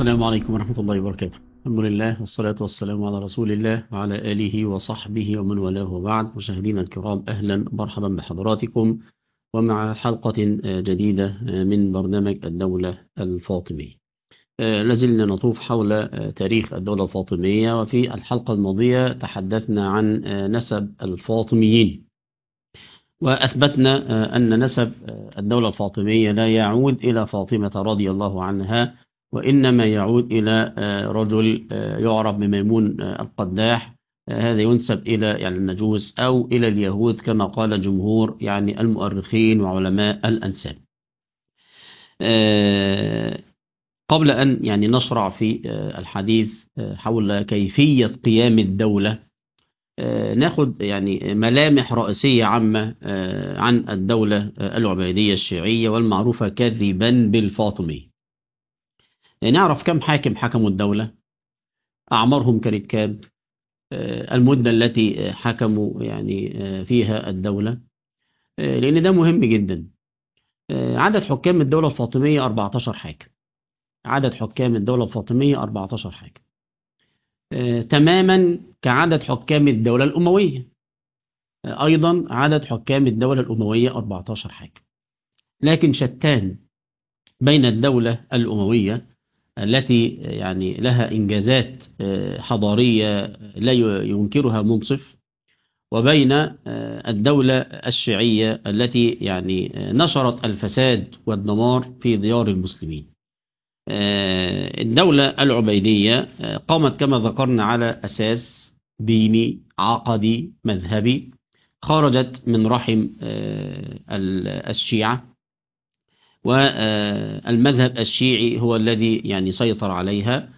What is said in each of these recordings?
السلام عليكم ورحمة الله وبركاته الحمد لله والصلاة والسلام على رسول الله وعلى آله وصحبه ومن والاه وبعد مشاهدينا الكرام أهلا ومرحبا بحضراتكم ومع حلقة جديدة من برنامج الدولة الفاطمية لازلنا نطوف حول تاريخ الدولة الفاطمية وفي الحلقة الماضية تحدثنا عن نسب الفاطميين وأثبتنا أن نسب الدولة الفاطمية لا يعود إلى فاطمة رضي الله عنها وإنما يعود إلى رجل يعرف بميمون القداح هذا ينسب إلى يعني النجوس أو إلى اليهود كما قال جمهور يعني المؤرخين وعلماء الأنساب قبل أن يعني نشرع في الحديث حول كيفية قيام الدولة ناخد يعني ملامح رئيسية عامة عن الدولة العبيدية الشيعية والمعروفة كذبا بالفاطمية نعرف كم حاكم حكموا الدولة أعمارهم كانت كام المدة التي حكموا يعني فيها الدولة لأن ده مهم جدا عدد حكام الدولة الفاطمية 14 حاكم عدد حكام الدولة الفاطمية 14 حاكم تماما كعدد حكام الدولة الأموية أيضا عدد حكام الدولة الأموية 14 حاكم لكن شتان بين الدولة الأموية التي يعني لها إنجازات حضارية لا ينكرها منصف وبين الدولة الشيعية التي يعني نشرت الفساد والدمار في ديار المسلمين الدولة العبيدية قامت كما ذكرنا على أساس ديني عقدي مذهبي خرجت من رحم الشيعة والمذهب الشيعي هو الذي يعني سيطر عليها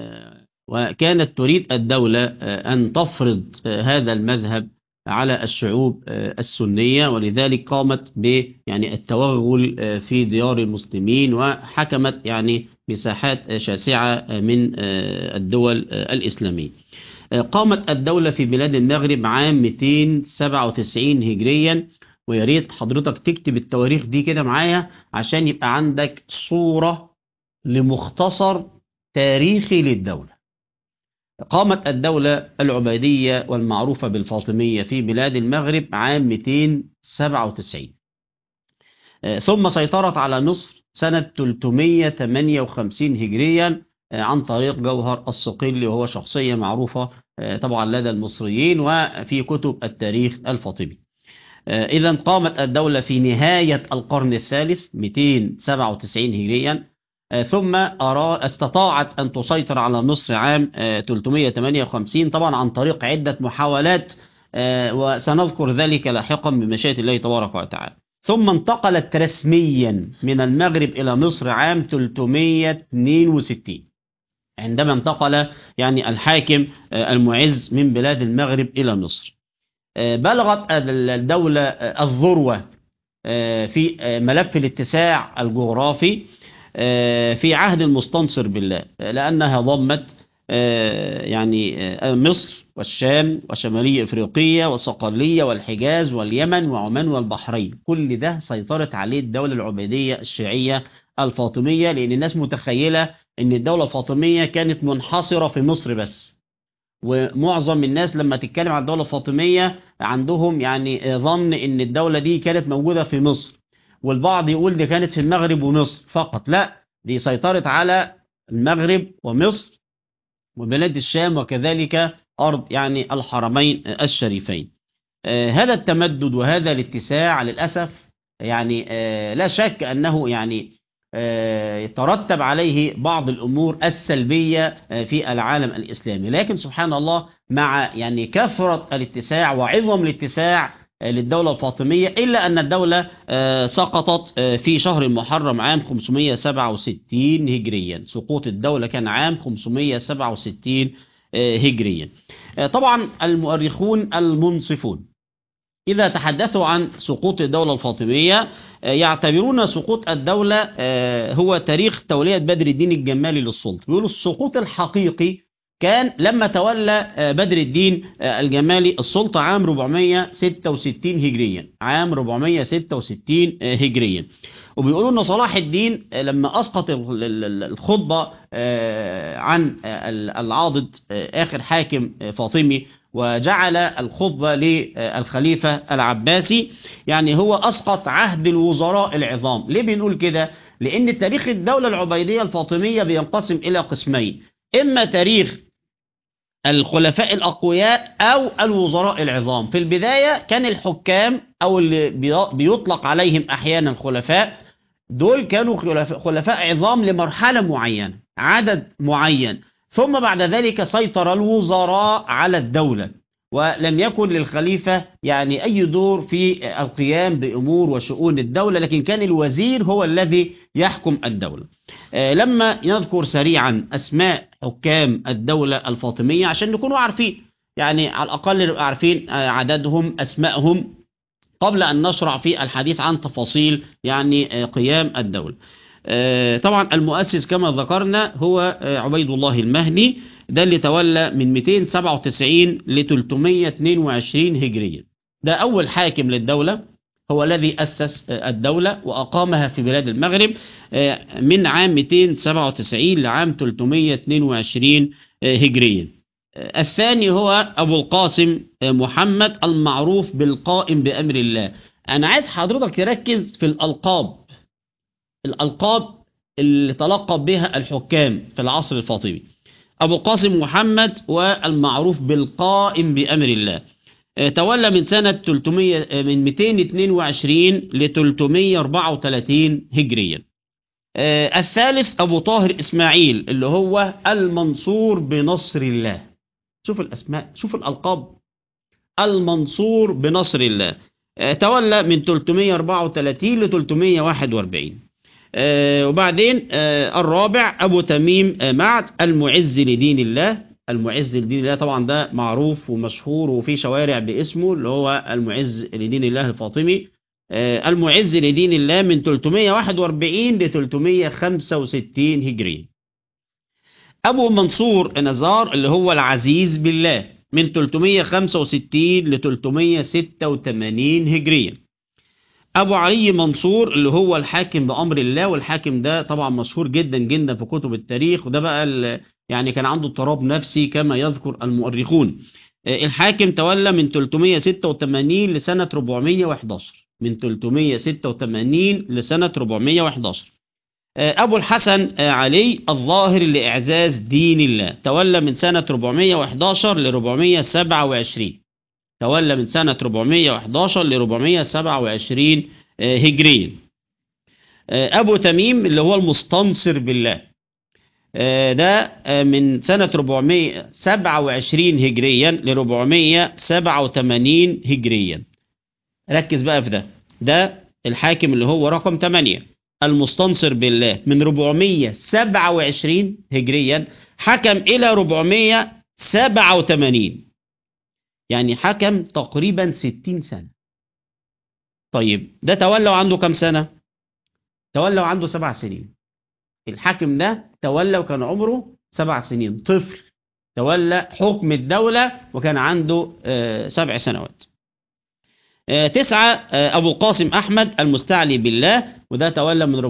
وكانت تريد الدولة أن تفرض هذا المذهب على الشعوب السنية ولذلك قامت ب يعني التوغل في ديار المسلمين وحكمت يعني مساحات شاسعة من الدول الإسلامية قامت الدولة في بلاد المغرب عام 297 هجريا ويا ريت حضرتك تكتب التواريخ دي كده معايا عشان يبقى عندك صورة لمختصر تاريخي للدولة قامت الدولة العبيدية والمعروفة بالفاطمية في بلاد المغرب عام 297 ثم سيطرت على مصر سنة 358 هجريا عن طريق جوهر الصقلي وهو شخصية معروفة طبعا لدى المصريين وفي كتب التاريخ الفاطمي إذا قامت الدولة في نهاية القرن الثالث 297 هجريا ثم أرى استطاعت أن تسيطر على مصر عام 358 طبعا عن طريق عدة محاولات وسنذكر ذلك لاحقا بمشيئة الله تبارك وتعالى ثم انتقلت رسميا من المغرب إلى مصر عام 362 عندما انتقل يعني الحاكم المعز من بلاد المغرب إلى مصر بلغت الدولة الذروة في ملف الاتساع الجغرافي في عهد المستنصر بالله لأنها ضمت يعني مصر والشام وشمالية إفريقية والصقلية والحجاز واليمن وعمان والبحرين كل ده سيطرت عليه الدولة العبيدية الشيعية الفاطمية لأن الناس متخيلة أن الدولة الفاطمية كانت منحصرة في مصر بس ومعظم الناس لما تتكلم عن الدولة الفاطمية عندهم يعني ظن ان الدولة دي كانت موجودة في مصر والبعض يقول دي كانت في المغرب ومصر فقط لا دي سيطرت على المغرب ومصر وبلاد الشام وكذلك أرض يعني الحرمين الشريفين آه هذا التمدد وهذا الاتساع للأسف يعني آه لا شك أنه يعني يترتب عليه بعض الأمور السلبية في العالم الإسلامي لكن سبحان الله مع يعني كثرة الاتساع وعظم الاتساع للدولة الفاطمية إلا أن الدولة سقطت في شهر المحرم عام 567 هجريا سقوط الدولة كان عام 567 هجريا طبعا المؤرخون المنصفون إذا تحدثوا عن سقوط الدولة الفاطمية يعتبرون سقوط الدولة هو تاريخ تولية بدر الدين الجمالي للسلطة بيقولوا السقوط الحقيقي كان لما تولى بدر الدين الجمالي السلطة عام 466 هجريا عام 466 هجريا وبيقولوا ان صلاح الدين لما اسقط الخطبة عن العاضد اخر حاكم فاطمي وجعل الخطبة للخليفة العباسي يعني هو أسقط عهد الوزراء العظام ليه بنقول كده؟ لأن تاريخ الدولة العبيدية الفاطمية بينقسم إلى قسمين إما تاريخ الخلفاء الأقوياء أو الوزراء العظام في البداية كان الحكام أو اللي بيطلق عليهم أحيانا خلفاء دول كانوا خلفاء عظام لمرحلة معينة عدد معين ثم بعد ذلك سيطر الوزراء على الدولة ولم يكن للخليفة يعني أي دور في القيام بأمور وشؤون الدولة لكن كان الوزير هو الذي يحكم الدولة لما نذكر سريعا أسماء حكام الدولة الفاطمية عشان نكونوا عارفين يعني على الأقل عارفين عددهم أسمائهم قبل أن نشرع في الحديث عن تفاصيل يعني قيام الدولة طبعا المؤسس كما ذكرنا هو عبيد الله المهدي ده اللي تولى من 297 ل 322 هجريا ده أول حاكم للدولة هو الذي أسس الدولة وأقامها في بلاد المغرب من عام 297 لعام 322 هجريا الثاني هو أبو القاسم محمد المعروف بالقائم بأمر الله أنا عايز حضرتك تركز في الألقاب الألقاب اللي تلقب بها الحكام في العصر الفاطمي أبو القاسم محمد والمعروف بالقائم بأمر الله تولى من سنة 300 من 222 ل 334 هجريا الثالث أبو طاهر إسماعيل اللي هو المنصور بنصر الله شوف الأسماء شوف الألقاب المنصور بنصر الله تولى من 334 ل 341 آه وبعدين آه الرابع أبو تميم آه معد المعز لدين الله المعز لدين الله طبعا ده معروف ومشهور وفي شوارع باسمه اللي هو المعز لدين الله الفاطمي المعز لدين الله من 341 ل 365 هجري أبو منصور نزار اللي هو العزيز بالله من 365 ل 386 هجريا ابو علي منصور اللي هو الحاكم بامر الله والحاكم ده طبعا مشهور جدا جدا في كتب التاريخ وده بقى يعني كان عنده اضطراب نفسي كما يذكر المؤرخون الحاكم تولى من 386 لسنة 411 من 386 لسنة 411 أبو الحسن علي الظاهر لإعزاز دين الله تولى من سنة 411 ل 427 تولى من سنة 411 ل 427 هجريا أبو تميم اللي هو المستنصر بالله ده من سنة 427 هجريا ل 487 هجريا ركز بقى في ده ده الحاكم اللي هو رقم 8 المستنصر بالله من 427 هجريا حكم إلى 487 يعني حكم تقريبا 60 سنة طيب ده تولى وعنده كم سنة تولى وعنده سبع سنين الحاكم ده تولى وكان عمره سبع سنين طفل تولى حكم الدولة وكان عنده آه سبع سنوات آه تسعة آه أبو القاسم أحمد المستعلي بالله وده تولى من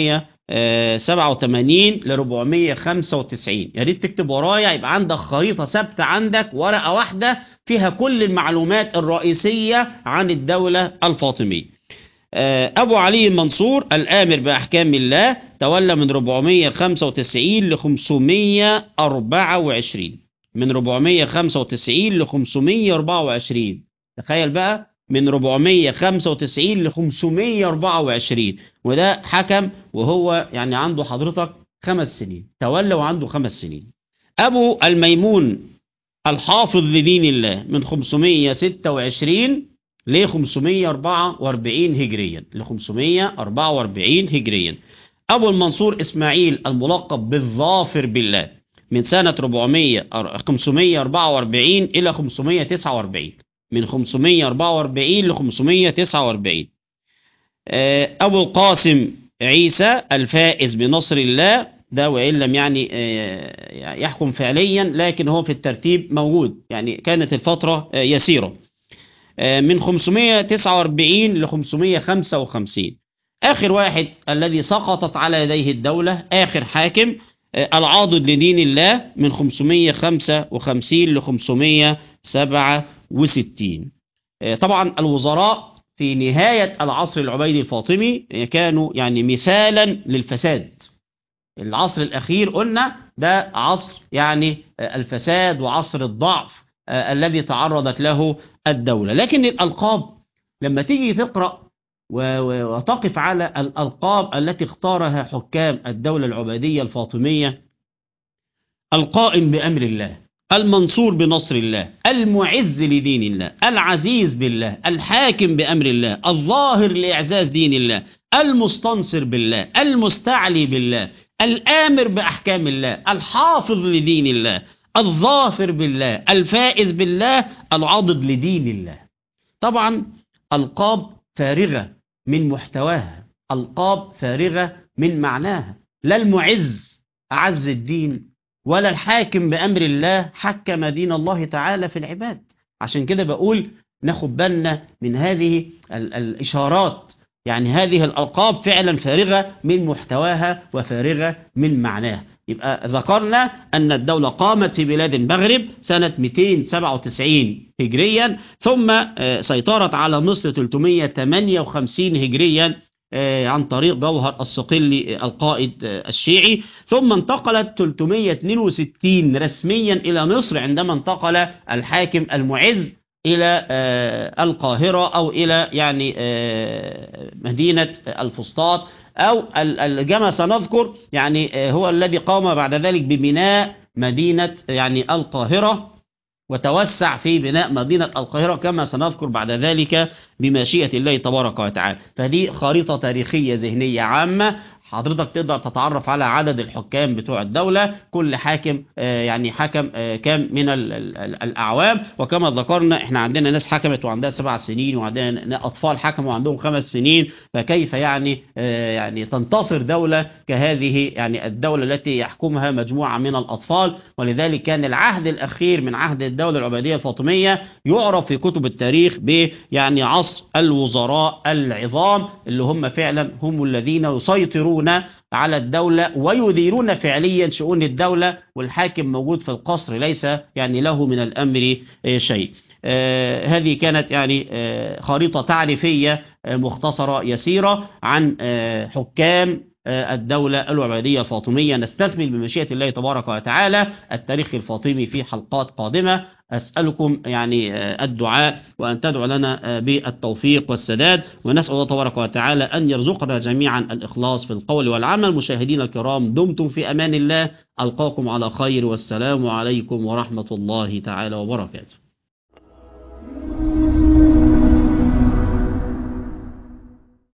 487 ل 495 يا ريت تكتب ورايا يبقى عندك خريطة ثابتة عندك ورقة واحدة فيها كل المعلومات الرئيسية عن الدولة الفاطمية أبو علي المنصور الآمر بأحكام الله تولى من 495 ل 524 من 495 ل 524 تخيل بقى من 495 ل 524 وده حكم وهو يعني عنده حضرتك خمس سنين تولى وعنده خمس سنين أبو الميمون الحافظ لدين الله من 526 ل 544 هجريا ل 544 هجريا أبو المنصور إسماعيل الملقب بالظافر بالله من سنة 400 544 إلى 549 من 544 ل 549 أبو القاسم عيسى الفائز بنصر الله ده وإن لم يعني آه، يحكم فعليا لكن هو في الترتيب موجود يعني كانت الفترة آه، يسيرة آه، من 549 ل 555 آخر واحد الذي سقطت على يديه الدولة آخر حاكم آه، العاضد لدين الله من 555 ل 567 آه، طبعا الوزراء في نهاية العصر العبيدي الفاطمي آه، كانوا يعني مثالا للفساد العصر الأخير قلنا ده عصر يعني آه، الفساد وعصر الضعف آه، الذي تعرضت له الدولة لكن الألقاب لما تيجي تقرأ و- و- وتقف على الألقاب التي اختارها حكام الدولة العبيدية الفاطمية القائم بأمر الله المنصور بنصر الله المعز لدين الله العزيز بالله الحاكم بأمر الله الظاهر لإعزاز دين الله المستنصر بالله المستعلي بالله الآمر بأحكام الله الحافظ لدين الله الظافر بالله الفائز بالله العاضد لدين الله طبعا ألقاب فارغة من محتواها ألقاب فارغة من معناها لا المعز أعز الدين ولا الحاكم بأمر الله حكم دين الله تعالى في العباد عشان كده بقول ناخد بالنا من هذه ال- الإشارات يعني هذه الألقاب فعلا فارغة من محتواها وفارغة من معناها يبقى ذكرنا أن الدولة قامت في بلاد المغرب سنة 297 هجريا ثم آه، سيطرت على مصر 358 هجريا آه، عن طريق جوهر الصقلي آه، القائد آه، الشيعي ثم انتقلت 362 رسميا إلى مصر عندما انتقل الحاكم المعز إلى آه، القاهرة أو إلى يعني آه، مدينة الفسطاط أو ال- ال- كما سنذكر يعني آه، هو الذي قام بعد ذلك ببناء مدينة يعني القاهرة وتوسع في بناء مدينة القاهرة كما سنذكر بعد ذلك بمشيئة الله تبارك وتعالى فدي خريطة تاريخية ذهنية عامة حضرتك تقدر تتعرف على عدد الحكام بتوع الدولة كل حاكم آه، يعني حكم آه، كام من ال- ال- ال- الأعوام وكما ذكرنا احنا عندنا ناس حكمت وعندها سبع سنين وعندنا أطفال حكموا وعندهم خمس سنين فكيف يعني آه، يعني تنتصر دولة كهذه يعني الدولة التي يحكمها مجموعة من الأطفال ولذلك كان العهد الأخير من عهد الدولة العبيدية الفاطمية يعرف في كتب التاريخ ب يعني عصر الوزراء العظام اللي هم فعلا هم الذين يسيطرون على الدولة ويديرون فعليا شؤون الدولة والحاكم موجود في القصر ليس يعني له من الأمر آه، شيء آه، هذه كانت يعني آه، خريطة تعريفية آه، مختصرة يسيرة عن آه، حكام آه، الدولة العبيدية الفاطمية نستكمل بمشيئة الله تبارك وتعالى التاريخ الفاطمي في حلقات قادمة أسألكم يعني آه، الدعاء وأن تدعو لنا آه، بالتوفيق والسداد ونسأل الله تبارك وتعالى أن يرزقنا جميعا الإخلاص في القول والعمل مشاهدينا الكرام دمتم في أمان الله ألقاكم على خير والسلام عليكم ورحمة الله تعالى وبركاته